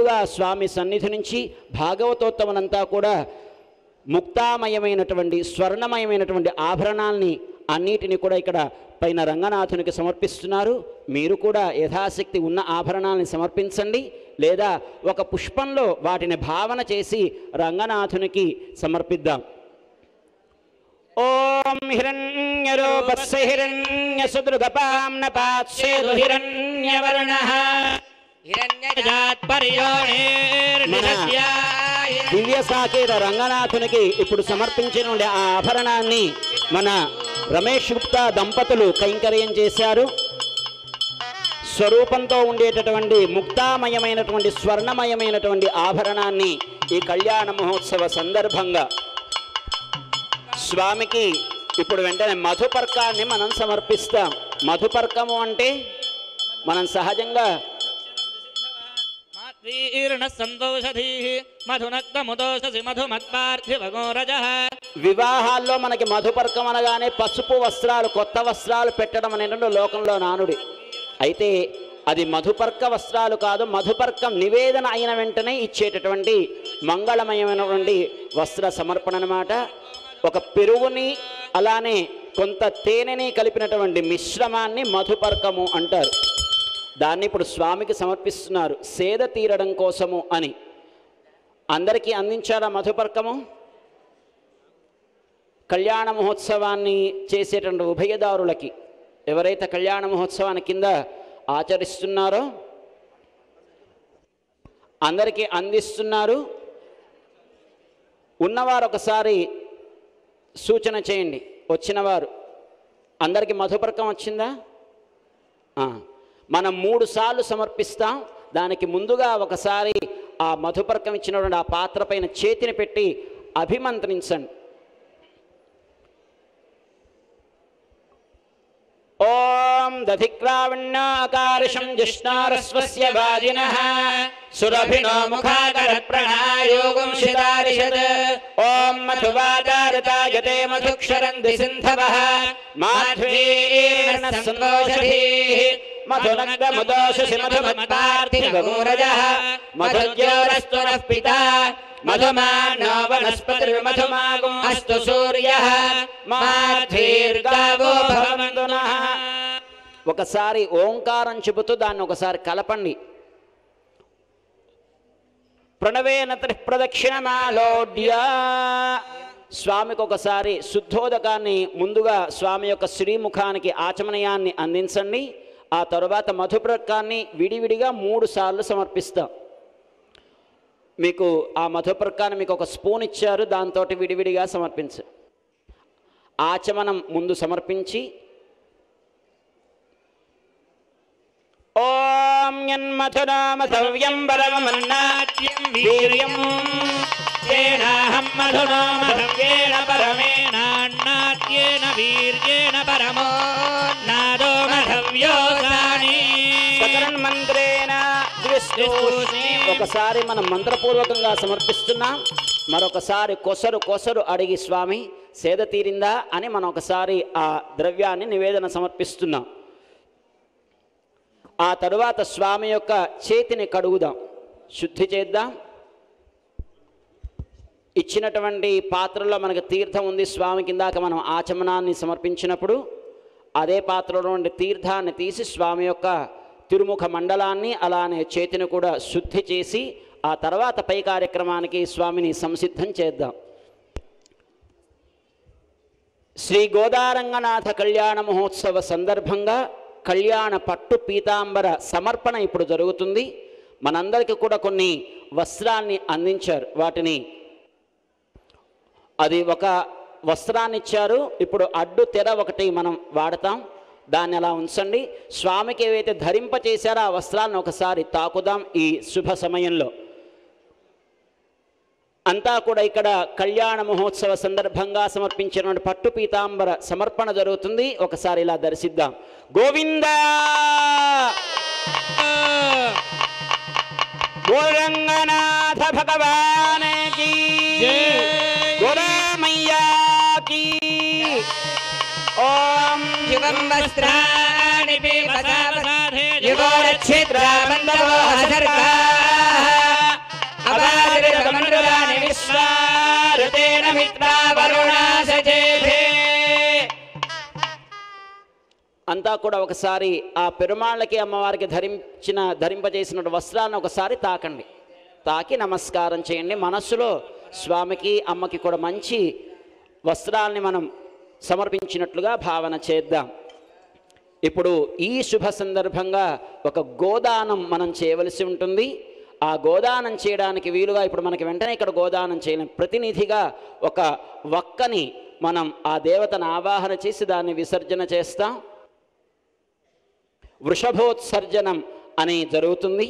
ముందుగా స్వామి సన్నిధి నుంచి భాగవతోత్తములంతా కూడా ముక్తామయమైనటువంటి స్వర్ణమయమైనటువంటి ఆభరణాల్ని అన్నిటిని కూడా ఇక్కడ పైన రంగనాథునికి సమర్పిస్తున్నారు మీరు కూడా యథాశక్తి ఉన్న ఆభరణాలని సమర్పించండి లేదా ఒక పుష్పంలో వాటిని భావన చేసి రంగనాథునికి సమర్పిద్దాం ఓం హిరణ్యరూపస్య హిరణ్యసుదృగపాంనపాత్సేదు హిరణ్యవర్ణః దివ్య సాకేత రంగనాథునికి ఇప్పుడు సమర్పించిన ఆ ఆభరణాన్ని మన రమేష్ గుప్తా దంపతులు కైంకర్యం చేశారు స్వరూపంతో ఉండేటటువంటి ముక్తామయమైనటువంటి స్వర్ణమయమైనటువంటి ఆభరణాన్ని ఈ కళ్యాణ మహోత్సవ సందర్భంగా స్వామికి ఇప్పుడు వెంటనే మధుపర్కాన్ని మనం సమర్పిస్తాం మధుపర్కము అంటే మనం సహజంగా మాత్రీర్ణ సంతోషధీ మధునక్తముదోషసి మధుమత్పార్థివగోరజ వివాహాల్లో మనకి మధుపర్కం అనగానే పసుపు వస్త్రాలు కొత్త వస్త్రాలు పెట్టడం అనేటువంటి లోకంలో నానుడి అయితే అది మధుపర్క వస్త్రాలు కాదు మధుపర్కం నివేదన అయిన వెంటనే ఇచ్చేటటువంటి మంగళమయమైనటువంటి వస్త్ర సమర్పణ అన్నమాట ఒక పెరుగుని అలానే కొంత తేనెని కలిపినటువంటి మిశ్రమాన్ని మధుపర్కము అంటారు దాన్ని ఇప్పుడు స్వామికి సమర్పిస్తున్నారు సేద తీరడం కోసము అని అందరికీ అందించారా మధుపర్కము కళ్యాణ మహోత్సవాన్ని చేసేటువంటి ఉభయదారులకి ఎవరైతే కళ్యాణ మహోత్సవాన్ని కింద ఆచరిస్తున్నారో అందరికీ అందిస్తున్నారు ఉన్నవారు ఒకసారి సూచన చేయండి వచ్చినవారు అందరికీ మధుపర్కం వచ్చిందా ఆ, మనం మూడు సార్లు సమర్పిస్తాం దానికి ముందుగా ఒకసారి ఆ మధుపర్కం ఇచ్చినటువంటి ఆ పాత్ర పైన చేతిని పెట్టి అభిమంత్రించండి ఓం దధిక్రావణ్యాకారిషం జిష్ణారస్వస్య వాజినః సురభినో ముఖాకర ప్రణాయోగం శిదారిషద్ ఓం మధువాదారతాయతే మధుక్షరంది సింధవః మాధ్వీర్ణ సంతోషధీః మధునగ్ధముదోషసి మధుమత్పార్థివగోరజः మధుజ్యోరస్వరః పితా మధుమానో వనస్పతిర్మధుమాగం అస్తు సూర్యః మాధ్వీర్గావో భవంతు నః ఒకసారి ఓంకారం చెబుతూ దాన్ని ఒకసారి కలపండి ప్రణవేన త్రిప్రదక్షిణమాలోడ్య స్వామికి ఒకసారి శుద్ధోదకాన్ని ముందుగా స్వామి యొక్క శ్రీముఖానికి ఆచమనయాన్ని అందించండి ఆ తరువాత మధుప్రకాన్ని విడివిడిగా మూడు సార్లు సమర్పిస్తాం మీకు ఆ మధుప్రకాన్ని మీకు ఒక స్పూన్ ఇచ్చారు దాంతో విడివిడిగా సమర్పించు ఆచమనం ముందు సమర్పించి ఓం యన్మథునామథవ్యం పరమన్నాట్యం వీర్యం ఏనాహం మధునా మధవ్యేన పరమేనాన్నాట్యేన వీర్యేణ పరమో నాదో మధవ్యోగాని మంత్రేణ ఒకసారి మనం మంత్రపూర్వకంగా సమర్పిస్తున్నాం మరొకసారి కొసరు కొసరు అడిగి స్వామి సేద తీరిందా అని మనం ఒకసారి ఆ ద్రవ్యాన్ని నివేదన సమర్పిస్తున్నాం ఆ తరువాత స్వామి యొక్క చేతిని కడుగుదాం శుద్ధి చేద్దాం ఇచ్చినటువంటి పాత్రలో మనకు తీర్థం ఉంది స్వామి కిందాక మనం ఆచమనాన్ని సమర్పించినప్పుడు అదే పాత్రలో నుండి తీర్థాన్ని తీసి స్వామి యొక్క తిరుముఖ మండలాన్ని అలానే చేతిని కూడా శుద్ధి చేసి ఆ తర్వాత పై కార్యక్రమానికి స్వామిని సంసిద్ధం చేద్దాం శ్రీ గోదారంగనాథ కళ్యాణ మహోత్సవ సందర్భంగా కళ్యాణ పట్టు పీతాంబర సమర్పణ ఇప్పుడు జరుగుతుంది మనందరికీ కూడా కొన్ని వస్త్రాన్ని అందించారు వాటిని అది ఒక వస్త్రాన్ని ఇచ్చారు ఇప్పుడు అడ్డు తెర ఒకటి మనం వాడతాం దాన్ని అలా ఉంచండి స్వామికి ఏవైతే ధరింప చేశారో ఆ వస్త్రాలను ఒకసారి తాకుదాం ఈ శుభ సమయంలో అంతా కూడా ఇక్కడ కళ్యాణ మహోత్సవ సందర్భంగా సమర్పించినటువంటి పట్టు పీతాంబర సమర్పణ జరుగుతుంది ఒకసారి ఇలా దర్శిద్దాం గోవింద గోరంగనాథ భగవానికి గోరామయ్యా की ఓం శివం వస్త్రాణి పీపసావసాధే యుగోరక్షిత్రా బంధవో హసర్గా ఘృతేన మిత్రా వరుణా సచేభే అంతా కూడా ఒకసారి ఆ పెరుమాళ్ళకి అమ్మవారికి ధరించిన ధరింపజేసిన వస్త్రాలను ఒకసారి తాకండి తాకి నమస్కారం చేయండి మనస్సులో స్వామికి అమ్మకి కూడా మంచి వస్త్రాల్ని మనం సమర్పించినట్లుగా భావన చేద్దాం ఇప్పుడు ఈ శుభ సందర్భంగా ఒక గోదానం మనం చేయవలసి ఉంటుంది ఆ గోదానం చేయడానికి వీలుగా ఇప్పుడు మనకి వెంటనే ఇక్కడ గోదానం చేయలేం ప్రతినిధిగా ఒక వక్కని మనం ఆ దేవతను ఆవాహన చేసి దాన్ని విసర్జన చేస్తాం వృషభోత్సర్జనం అని జరుగుతుంది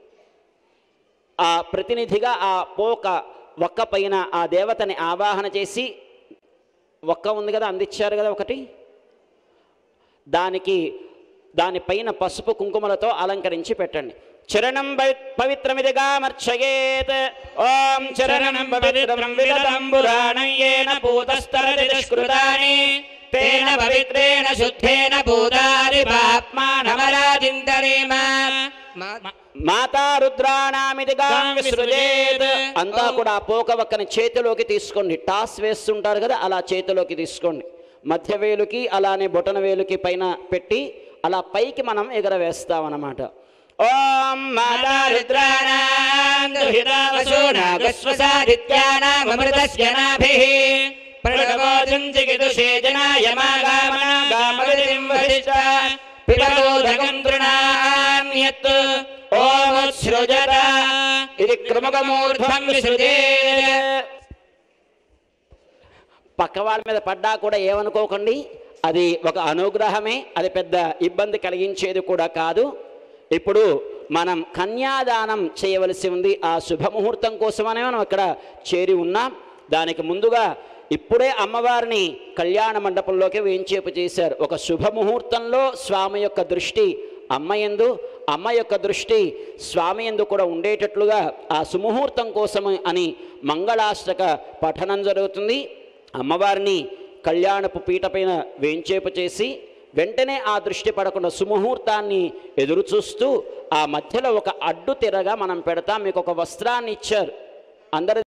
ఆ ప్రతినిధిగా ఆ పోక ఒక్క పైన ఆ దేవతని ఆవాహన చేసి ఒక్క ఉంది కదా అందించారు కదా ఒకటి దానికి దానిపైన పసుపు కుంకుమలతో అలంకరించి పెట్టండి చరణం పవి- పవిత్రమిదిగా మర్చయేత్ ఓం చరణం పవిత్రం విదతంబురాణం येन पूतस्तरति दुष्कृतानि तेन पवित्रेण शुद्धेन भूतानि पाप्मानमराजिन्तरेम మాతా రుద్రాణామిదిగా విసృజేత్ అంతా కూడా ఆ పోక వక్కని చేతిలోకి తీసుకోండి టాస్ వేస్తుంటారు కదా అలా చేతిలోకి తీసుకోండి మధ్య వేలుకి అలానే బొటన వేలుకి పైన పెట్టి అలా పైకి మనం ఎగరవేస్తామన్నమాట ఓం మాతా रुद्राणाम् दुहितावसूनागस्वसादित्यानामृतस्य नाभिः प्रणवो जुञ्जिगिदुषे जनायमागामनागामगतिम् वसिष्ठ पिबलोदकम् तृणाम्यत् ओमुत्सृजत इति क्रमुकमूर्ध्वम् विसृजेत् పక్క వాళ్ళ మీద పడ్డా కూడా ఏమనుకోకండి అది ఒక అనుగ్రహమే అది పెద్ద ఇబ్బంది కలిగించేది కూడా కాదు ఇప్పుడు మనం కన్యాదానం చేయవలసి ఉంది ఆ శుభముహూర్తం కోసమనే మనం ఇక్కడ చేరి ఉన్నాం దానికి ముందుగా ఇప్పుడే అమ్మవారిని కళ్యాణ మండపంలోకి వేయించేపు చేశారు ఒక శుభముహూర్తంలో స్వామి యొక్క దృష్టి అమ్మయందు అమ్మ యొక్క దృష్టి స్వామి ఎందు కూడా ఉండేటట్లుగా ఆ సుముహూర్తం కోసం అని మంగళాష్టక పఠనం జరుగుతుంది అమ్మవారిని కళ్యాణపు పీటపైన వేంచేపు చేసి వెంటనే ఆ దృష్టి పడకుండా సుముహూర్తాన్ని ఎదురు చూస్తూ ఆ మధ్యలో ఒక అడ్డు తెరగా మనం పెడతాం మీకు ఒక వస్త్రాన్ని ఇచ్చారు అందరి